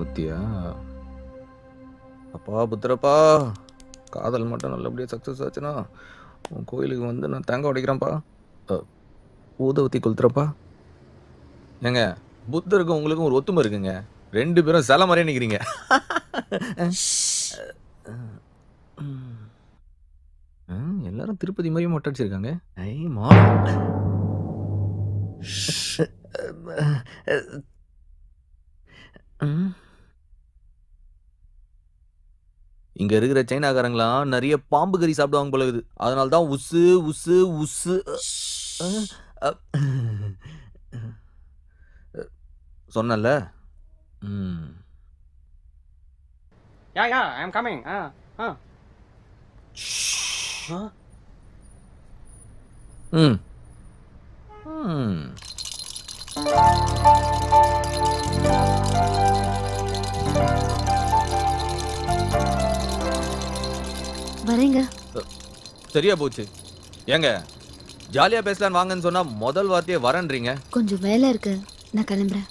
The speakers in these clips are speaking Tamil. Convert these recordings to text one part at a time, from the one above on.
பாத்தியா அப்பா புத்திரப்பா காதல் மட்டும் நல்லபடியாக சக்ஸஸ் ஆச்சுன்னா உன் கோயிலுக்கு வந்து நான் தேங்காய் உடைக்கிறேன்ப்பா அ, ஊதவத்தி கொளுத்துறப்பா ஏங்க புத்தருக்கும் உங்களுக்கும் ஒரு ஒத்துமை இருக்குங்க ரெண்டு பேரும் சில மாதிரியே நிற்கிறீங்க எல்லாரும் திருப்பதி மாதிரி மொட்டை அடிச்சிருக்காங்க ஐ மா ம். இங்க இருக்கிற சைனாக்காரங்களாம் நிறைய பாம்பு கறி சாப்பிடுவாங்க போல இருக்குது அதனால தான் உசு உசு உசு அஹ், அஹ், சொன்னல ம் Yeah, yeah, I'm coming. Ah, ah. ம் ம் வரேங்க சரியா போச்சு ஏங்க ஜாலியா பேசலான்னு வாங்கன்னு சொன்னா முதல் வார்த்தையே வரேன்றீங்க கொஞ்சம் வேலை இருக்கு நான் கிளம்புறேன்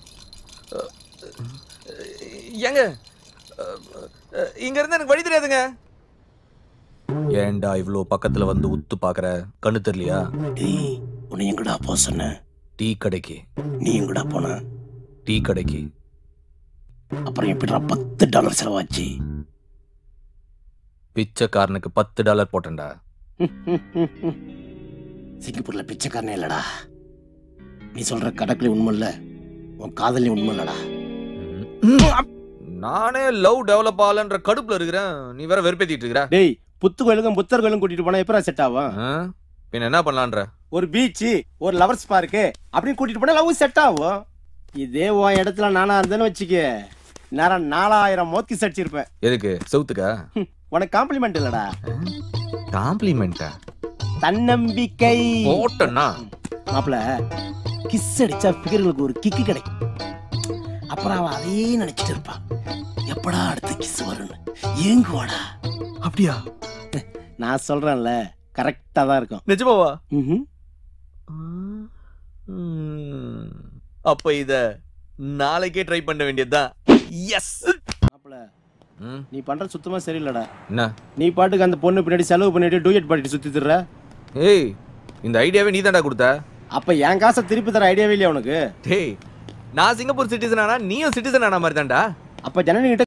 ஏங்க அஹ், அஹ், இங்க இருந்து எனக்கு வழி தெரியாதுங்க ஏன்டா இவ்ளோ பக்கத்துல வந்து உத்து பாக்குற கண்ணு தெரியலையா டேய் உன்னை எங்கடா போக சொன்ன டீ கடைக்கு நீ எங்கடா போன டீ கடைக்கு அப்புறம் எப்படிடா பத்து டாலர் செலவாச்சு பிச்சைக்காரனுக்கு பத்து டாலர் போட்டேன்டா சிங்கப்பூர்ல பிச்சைக்காரனே இல்லடா நீ சொல்ற கடற்கரை உண்மை இல்ல உன் காதலி உண்மை இல்லடா நானே லவ் டெவலப் ஆகலன்ற கடுப்புல இருக்கிறேன் நீ வேற வெறுப்பேத்திட்டு இருக்கிற டேய் புத்து கோயிலுக்கும் புத்தர் கோயிலும் கூட்டிட்டு போனா எப்பரா செட் ஆகும் ஆ? பின்ன என்ன பண்ணலான்ற ஒரு பீச் ஒரு லவர்ஸ் பார்க்கு அப்படின்னு கூட்டிட்டு போனா லவ் செட் ஆகும் இதே உன் இடத்துல நானா இருந்தேன்னு வச்சுக்க நேரம் நாலாயிரம் மோத்தி சடிச்சிருப்பேன் எதுக்கு செவுத்துக்கா உனக்கு காம்ப்ளிமெண்ட் இல்லடா காம்ப்ளிமெண்டா தன்னம்பிக்கை போட்டேன்னா மாப்பிள கிஸ் அடிச்சா பிகர்களுக்கு ஒரு கிக்கு கிடைக்கும் அப்புறம் அவன் அதையே நினைச்சிட்டு இருப்பான் எப்படா அடுத்த கிஸ் வரும்னு ஏங்குவாடா அப்படியா நான் சொல்றேன்ல கரெக்டா தான் இருக்கும் நிஜமாவா ம்ஹும். ம். அப்ப இத நாளைக்கே ட்ரை பண்ண வேண்டியதுதான் எஸ் மாப்பிள நீ பண்றது சுத்தமா சரியில்லடா என்ன நீ பாட்டுக்கு அந்த பொண்ணு பின்னாடி செலவு பண்ணிட்டு டூயட் பாடிட்டு சுத்தி திர்ற ஏய் இந்த ஐடியாவே நீ தான்டா கொடுத்த அப்ப என் காசை திருப்பி தர ஐடியாவே இல்லையா உனக்கு டேய் நான் சிங்கப்பூர் சிட்டிசன் ஆனா நீயும் சிட்டிசன் ஆன மாதிரி தான்டா அப்ப ஜனனி கிட்ட